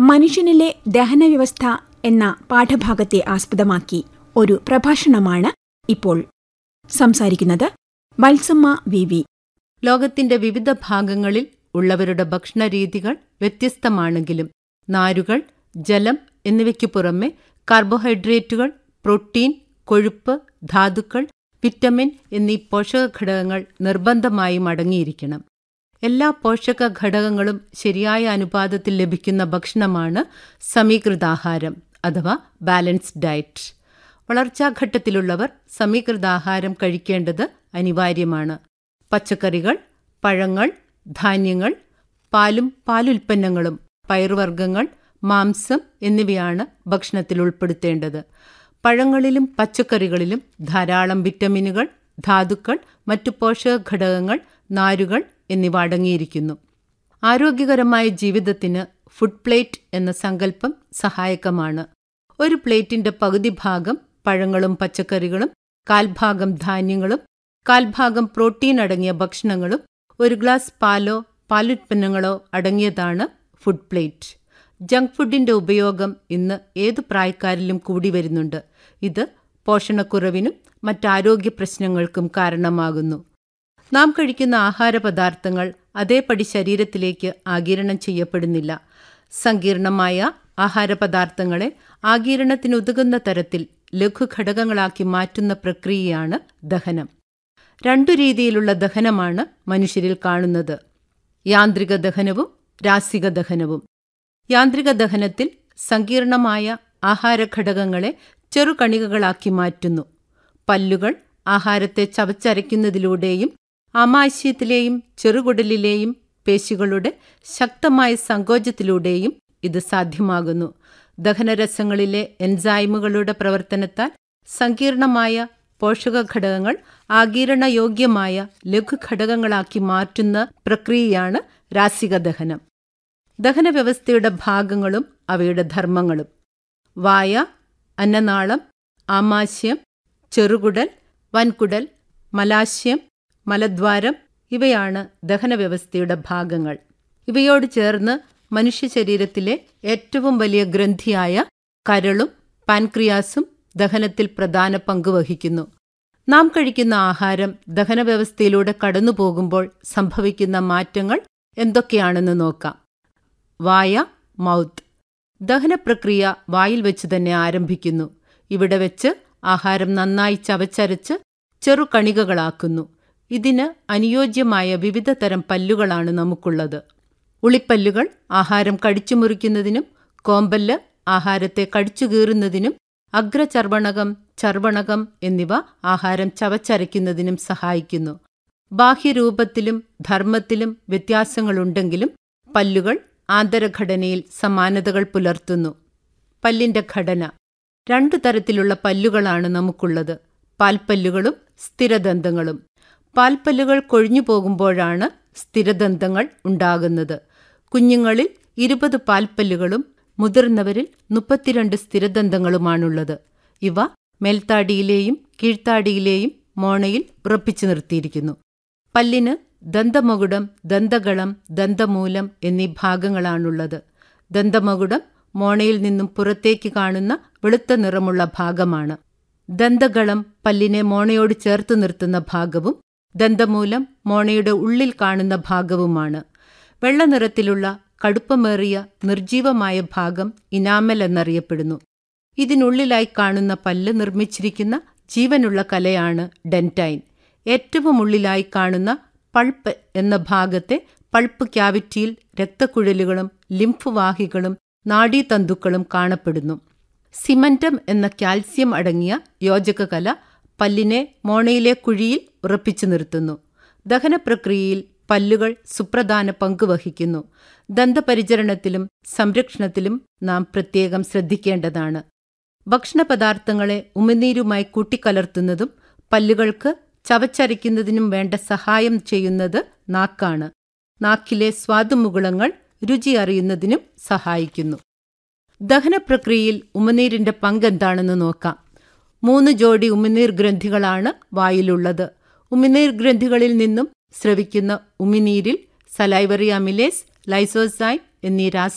മനുഷ്യനിലെ ദഹനവ്യവസ്ഥ എന്ന പാഠഭാഗത്തെ ആസ്പദമാക്കി ഒരു പ്രഭാഷണമാണ് ഇപ്പോൾ സംസാരിക്കുന്നത് വത്സമ്മ വി വി ലോകത്തിന്റെ വിവിധ ഭാഗങ്ങളിൽ ഉള്ളവരുടെ ഭക്ഷണരീതികൾ വ്യത്യസ്തമാണെങ്കിലും നാരുകൾ ജലം എന്നിവയ്ക്കു പുറമെ കാർബോഹൈഡ്രേറ്റുകൾ പ്രോട്ടീൻ കൊഴുപ്പ് ധാതുക്കൾ വിറ്റമിൻ എന്നീ പോഷകഘടകങ്ങൾ നിർബന്ധമായും അടങ്ങിയിരിക്കണം എല്ലാ പോഷക ഘടകങ്ങളും ശരിയായ അനുപാതത്തിൽ ലഭിക്കുന്ന ഭക്ഷണമാണ് സമീകൃതാഹാരം അഥവാ ബാലൻസ്ഡ് ഡയറ്റ് വളർച്ചാഘട്ടത്തിലുള്ളവർ സമീകൃതാഹാരം കഴിക്കേണ്ടത് അനിവാര്യമാണ് പച്ചക്കറികൾ പഴങ്ങൾ ധാന്യങ്ങൾ പാലും പാലുൽപ്പന്നങ്ങളും പയറുവർഗ്ഗങ്ങൾ മാംസം എന്നിവയാണ് ഭക്ഷണത്തിൽ ഉൾപ്പെടുത്തേണ്ടത് പഴങ്ങളിലും പച്ചക്കറികളിലും ധാരാളം വിറ്റമിനുകൾ ധാതുക്കൾ മറ്റു പോഷക ഘടകങ്ങൾ നാരുകൾ എന്നിവ അടങ്ങിയിരിക്കുന്നു ആരോഗ്യകരമായ ജീവിതത്തിന് ഫുഡ് പ്ലേറ്റ് എന്ന സങ്കല്പം സഹായകമാണ് ഒരു പ്ലേറ്റിന്റെ പകുതി ഭാഗം പഴങ്ങളും പച്ചക്കറികളും കാൽഭാഗം ധാന്യങ്ങളും കാൽഭാഗം പ്രോട്ടീൻ അടങ്ങിയ ഭക്ഷണങ്ങളും ഒരു ഗ്ലാസ് പാലോ പാലുൽപ്പന്നങ്ങളോ അടങ്ങിയതാണ് ഫുഡ് പ്ലേറ്റ് ജങ്ക് ഫുഡിന്റെ ഉപയോഗം ഇന്ന് ഏതു പ്രായക്കാരിലും കൂടി വരുന്നുണ്ട് ഇത് പോഷണക്കുറവിനും മറ്റാരോഗ്യ പ്രശ്നങ്ങൾക്കും കാരണമാകുന്നു നാം കഴിക്കുന്ന ആഹാരപദാർത്ഥങ്ങൾ അതേപടി ശരീരത്തിലേക്ക് ആഗിരണം ചെയ്യപ്പെടുന്നില്ല സങ്കീർണമായ ആഹാരപദാർത്ഥങ്ങളെ ആഗിരണത്തിനുതകുന്ന തരത്തിൽ ലഘുഘടകങ്ങളാക്കി മാറ്റുന്ന പ്രക്രിയയാണ് ദഹനം രണ്ടു രീതിയിലുള്ള ദഹനമാണ് മനുഷ്യരിൽ കാണുന്നത് യാന്ത്രിക ദഹനവും രാസിക ദഹനവും യാന്ത്രിക ദഹനത്തിൽ സങ്കീർണമായ ആഹാരഘടകങ്ങളെ ചെറുകണികകളാക്കി മാറ്റുന്നു പല്ലുകൾ ആഹാരത്തെ ചവച്ചരയ്ക്കുന്നതിലൂടെയും ആമാശയത്തിലെയും ചെറുകുടലിലെയും പേശികളുടെ ശക്തമായ സങ്കോചത്തിലൂടെയും ഇത് സാധ്യമാകുന്നു ദഹനരസങ്ങളിലെ എൻസൈമുകളുടെ പ്രവർത്തനത്താൽ സങ്കീർണമായ പോഷകഘടകങ്ങൾ ആഗീരണയോഗ്യമായ ലഘുഘടകങ്ങളാക്കി മാറ്റുന്ന പ്രക്രിയയാണ് രാസിക ദഹനം ദഹനവ്യവസ്ഥയുടെ ഭാഗങ്ങളും അവയുടെ ധർമ്മങ്ങളും വായ അന്നനാളം ആമാശയം ചെറുകുടൽ വൻകുടൽ മലാശയം മലദ്വാരം ഇവയാണ് ദഹനവ്യവസ്ഥയുടെ ഭാഗങ്ങൾ ഇവയോട് ചേർന്ന് മനുഷ്യ ശരീരത്തിലെ ഏറ്റവും വലിയ ഗ്രന്ഥിയായ കരളും പാൻക്രിയാസും ദഹനത്തിൽ പ്രധാന പങ്ക് വഹിക്കുന്നു നാം കഴിക്കുന്ന ആഹാരം ദഹനവ്യവസ്ഥയിലൂടെ കടന്നുപോകുമ്പോൾ സംഭവിക്കുന്ന മാറ്റങ്ങൾ എന്തൊക്കെയാണെന്ന് നോക്കാം വായ മൗത്ത് ദഹനപ്രക്രിയ വായിൽ വെച്ച് തന്നെ ആരംഭിക്കുന്നു ഇവിടെ വെച്ച് ആഹാരം നന്നായി ചവച്ചരച്ച് ചെറുകണികകളാക്കുന്നു ഇതിന് അനുയോജ്യമായ വിവിധ തരം പല്ലുകളാണ് നമുക്കുള്ളത് ഉളിപ്പല്ലുകൾ ആഹാരം കടിച്ചു മുറിക്കുന്നതിനും കോമ്പല്ല് ആഹാരത്തെ കടിച്ചു കീറുന്നതിനും അഗ്രചർവണകം ചർവണകം എന്നിവ ആഹാരം ചവച്ചരയ്ക്കുന്നതിനും സഹായിക്കുന്നു ബാഹ്യരൂപത്തിലും ധർമ്മത്തിലും വ്യത്യാസങ്ങളുണ്ടെങ്കിലും പല്ലുകൾ ആന്തരഘടനയിൽ സമാനതകൾ പുലർത്തുന്നു പല്ലിന്റെ ഘടന രണ്ടു തരത്തിലുള്ള പല്ലുകളാണ് നമുക്കുള്ളത് പാൽപ്പല്ലുകളും സ്ഥിരദന്തങ്ങളും പാൽപ്പല്ലുകൾ കൊഴിഞ്ഞു പോകുമ്പോഴാണ് സ്ഥിരദന്തങ്ങൾ ഉണ്ടാകുന്നത് കുഞ്ഞുങ്ങളിൽ ഇരുപത് പാൽപ്പല്ലുകളും മുതിർന്നവരിൽ മുപ്പത്തിരണ്ട് സ്ഥിരദന്തങ്ങളുമാണുള്ളത് ഇവ മേൽത്താടിയിലെയും കീഴ്ത്താടിയിലെയും മോണയിൽ ഉറപ്പിച്ചു നിർത്തിയിരിക്കുന്നു പല്ലിന് ദന്തമകുടം ദന്തകളം ദന്തമൂലം എന്നീ ഭാഗങ്ങളാണുള്ളത് ദന്തമകുടം മോണയിൽ നിന്നും പുറത്തേക്ക് കാണുന്ന വെളുത്ത നിറമുള്ള ഭാഗമാണ് ദന്തകളം പല്ലിനെ മോണയോട് ചേർത്ത് നിർത്തുന്ന ഭാഗവും ദന്തമൂലം മോണയുടെ ഉള്ളിൽ കാണുന്ന ഭാഗവുമാണ് വെള്ള നിറത്തിലുള്ള കടുപ്പമേറിയ നിർജീവമായ ഭാഗം ഇനാമൽ എന്നറിയപ്പെടുന്നു ഇതിനുള്ളിലായി കാണുന്ന പല്ല് നിർമ്മിച്ചിരിക്കുന്ന ജീവനുള്ള കലയാണ് ഡെൻറ്റൈൻ ഏറ്റവും ഉള്ളിലായി കാണുന്ന പൾപ്പ് എന്ന ഭാഗത്തെ പൾപ്പ് ക്യാവിറ്റിയിൽ രക്തക്കുഴലുകളും ലിംഫ് വാഹികളും നാഡീതന്തുക്കളും കാണപ്പെടുന്നു സിമന്റം എന്ന കാൽസ്യം അടങ്ങിയ യോജകകല പല്ലിനെ മോണയിലെ കുഴിയിൽ ഉറപ്പിച്ചു നിർത്തുന്നു ദഹനപ്രക്രിയയിൽ പല്ലുകൾ സുപ്രധാന പങ്ക് വഹിക്കുന്നു ദന്തപരിചരണത്തിലും സംരക്ഷണത്തിലും നാം പ്രത്യേകം ശ്രദ്ധിക്കേണ്ടതാണ് ഭക്ഷണപദാർത്ഥങ്ങളെ ഉമിനീരുമായി കൂട്ടിക്കലർത്തുന്നതും പല്ലുകൾക്ക് ചവച്ചരയ്ക്കുന്നതിനും വേണ്ട സഹായം ചെയ്യുന്നത് നാക്കാണ് നാക്കിലെ സ്വാദുമുകുളങ്ങൾ രുചി അറിയുന്നതിനും സഹായിക്കുന്നു ദഹനപ്രക്രിയയിൽ ഉമിനീരിന്റെ പങ്കെന്താണെന്ന് നോക്കാം മൂന്ന് ജോഡി ഉമിനീർ ഗ്രന്ഥികളാണ് വായിലുള്ളത് ഉമിനീർ ഗ്രന്ഥികളിൽ നിന്നും സ്രവിക്കുന്ന ഉമിനീരിൽ സലൈവറി അമിലേസ് ലൈസോസൈൻ എന്നീ രാസ